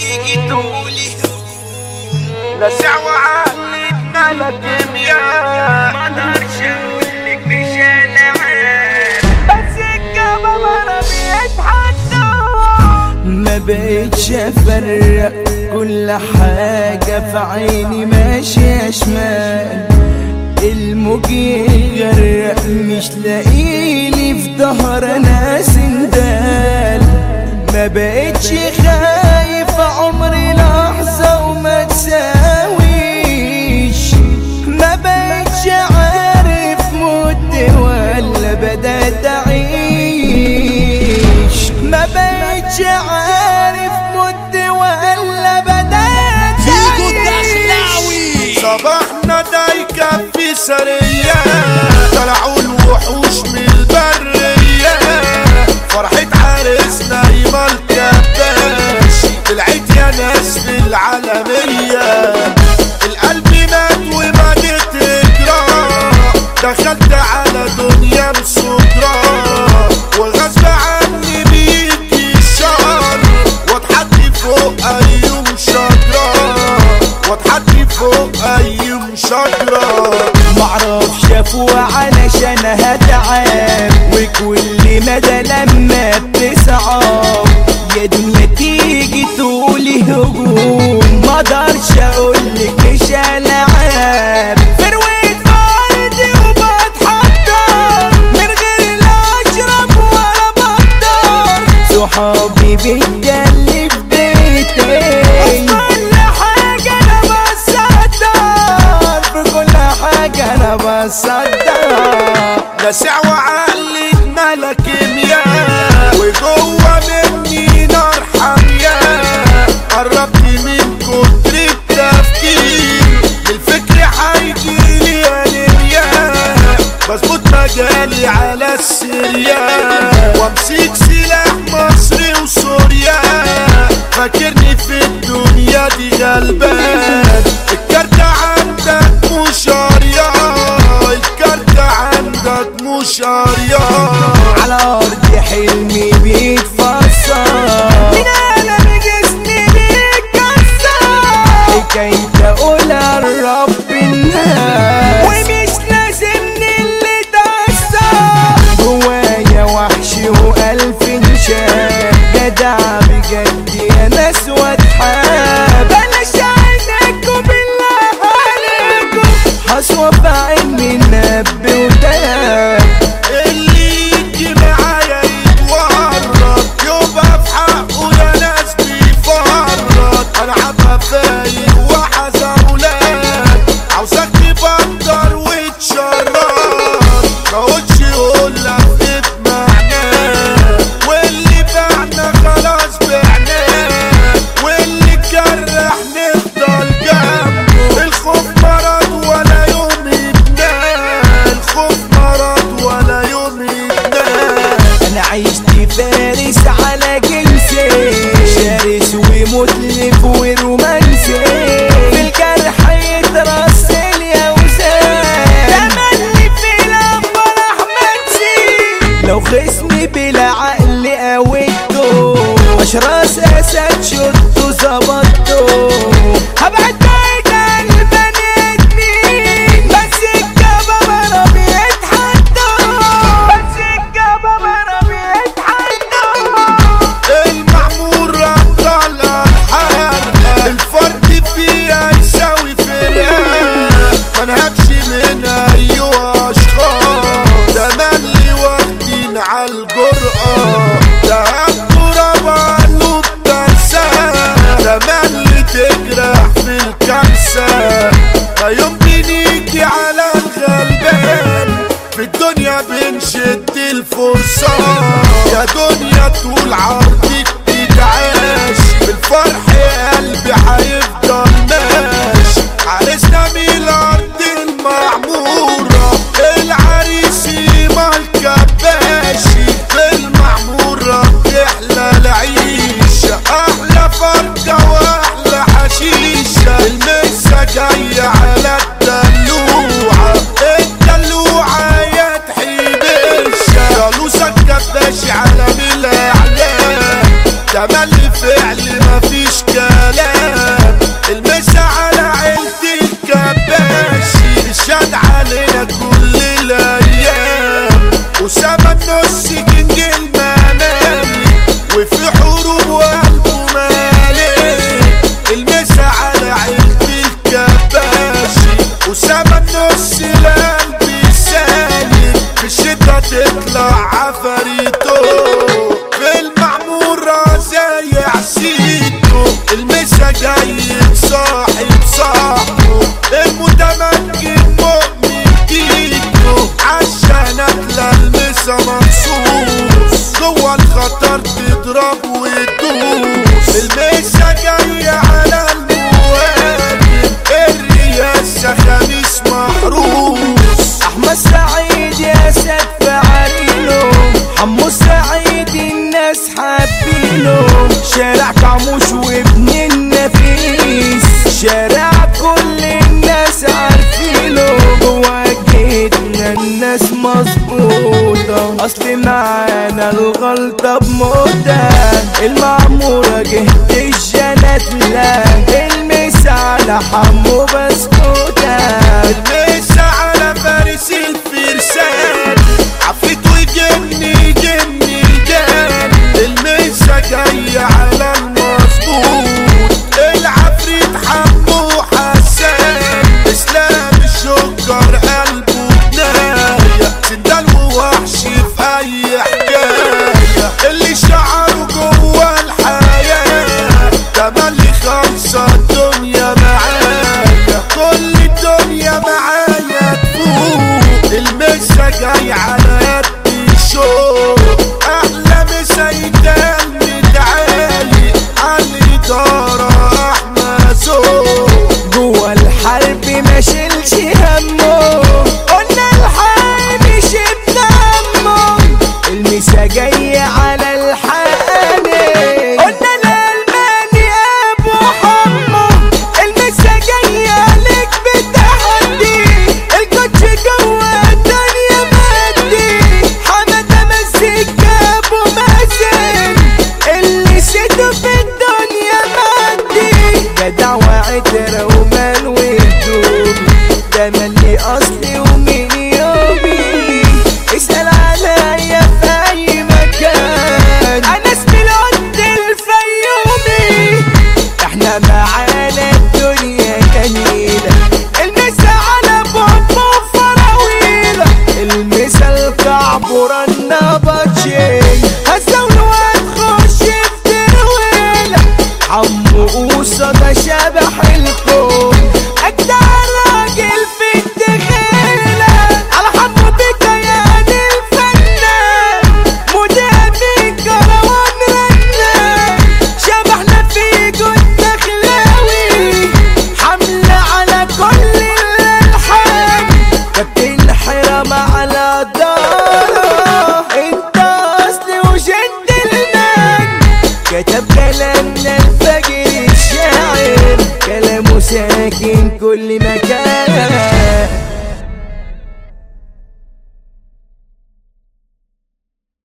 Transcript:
تيجي تقولي لا سعوة عقلتنا لا كيمياء ما اقدرش اقولك مش انا بس الجبل انا بيتحدى ما بقتش افرق كل حاجة في عيني ماشية شمال الموج يغرق مش لاقيلي في ظهر انا سندال ما بقتش خايف عمري لحظة وما تساويش ما بقتش عارف مت ولا بدأت أعيش ما بقتش عارف مت ولا بدأت فيكو أعيش الدخلاوي صباحنا دايكة في سرية طلعوا الوحوش من البرية فرحة عريسنا يما الكباش طلعت يا ناس في العالمية القلب مات وما تجرى دخلت على دنيا مسكرة وغصب عني بيجي الشر واتحدي فوق ايوم شجرة واتحدي فوق ايوم شجرة معرفش افوق علشان هتعب وكل مدى لما بتصعب يا دنيا تيجي تقولي هجوم ما اقدرش اقولك ايش العاب فرويت فاردي وبتحضر من غير لا اشرب ولا بقدر صحابي بيتجلي في بيتي كل حاجة انا بصدر في كل حاجة انا بصدر لسع وعقلتنا لا كيمياء وجوه مني نار حامية قربت من كتر التفكير الفكر هيجيلي انيميا بظبط مجالي على السرية وامسك سلاح مصري وسوريا فاكرني في الدنيا دي غلبان الكارت عندك مشارية الكارت عندك مشارية على ارض حلمي بيتفسر من عالم جسمي بيتكسر حكاية اقولها لرب الناس ومش لازمني اللي تأثر جوايا وحش والف انشاء جدع بجد يا ناس واتحاب بلاش عينكم بالله عليكم حصوة في عيني نب وداب اللي يجي معايا يتورط يبقى في حقه يا ناس بيفرط انا عبها فايق وحذر ولاد عاوزك تبطل وتشرط ما قلتش يقول لك معناه واللي بعنا خلاص بعناه واللي جرح نفضل جنبه الخوف مرض ولا يوم يتنام الخوف مرض ولا يوم يتنام انا عشت فارس على جنسي شرس ومتلف ورومانسي في الجرح يترسل يا وسام تملي في الانبار احمد سي لو خصمي بلا عقل قويته اشراس اسد شرطه ظبطته هبعد بعيد عن البني ادمين بس الجبل انا بيتحدى بس الجبل انا بيتحدى المعمور ابطال الحرب الفرد فيها يساوي فرقان ما نهبش من ايها اشخاص ده مالي واخدين على الجرأة ده التراب قالوا بتنسان بالفعل مفيش كلام المسا على عيلة الكباشي الشاد علينا كل الايام وسما النص كينج المنامي وفي حروب وقلبه مالي المسا على عيلة الكباشي وسما النص القلب سالي في الشتا تطلع عفاريته في المعمورة زي عسيته المسا جاي صاحب صاحبه المتمكن مؤمن جيته عشان اكل المسا مخصوص جوه الخطر تضرب وتدوس المسا جاي على المواجب الرياسة خميس محروس احمد سعيد يا سد فعالينه حمو سعيد الناس حابينه شارع كعموش وابن النفيس شارع كل الناس عارفينه جوا جيتنا الناس مظبوطة اصل معانا الغلطة بموتة المعمورة جهة الجنات لا المس على حمو بسكوتة المسا على فارس الفرسان عفريت وجني جني الجان المسا جاي على المظبوط العفريت حمو حسان اسلام الشكر قلبه بناية سندال ووحش في اي حكاية اللي شعره جوه الحياة تملي خالصة الدنيا معايا كل الدنيا معايا تفوق المسا جاي على قد الشوق احلى مسا يتقال متعالي على الادارة احمى سوق جوا الحرب ما شيلش همه قلنا الحرب شبنا همه المسا جاي على الحامي قلنا الالماني ابو حمو المسا جاي عليك بتحدي الكوتش جوا الدنيا مادي حمد مسك ابو مازن اللي سيده في الدنيا مادي جدع وعترة ومال وهدوم ده ملي اصلي ومن يومي اسأل عليا في اي مكان انا اسمي القد الفيومي احنا معانا الدنيا جميلة المسا على بابا وفراويلة المسا الكعبورة النبطشي هزول وهتخش في ترويلة حمو قوصة ده شبح الكون أجدع راجل في الدخيلة على حمو بكيان الفنان مدام كروان رنان شبحنا في جود دخلاوي حملة على كل الألحان كابتن حرام على داره انت اصلي وجنتلمان كتب كلامنا الفجر الشاعر كلامه ساكن كل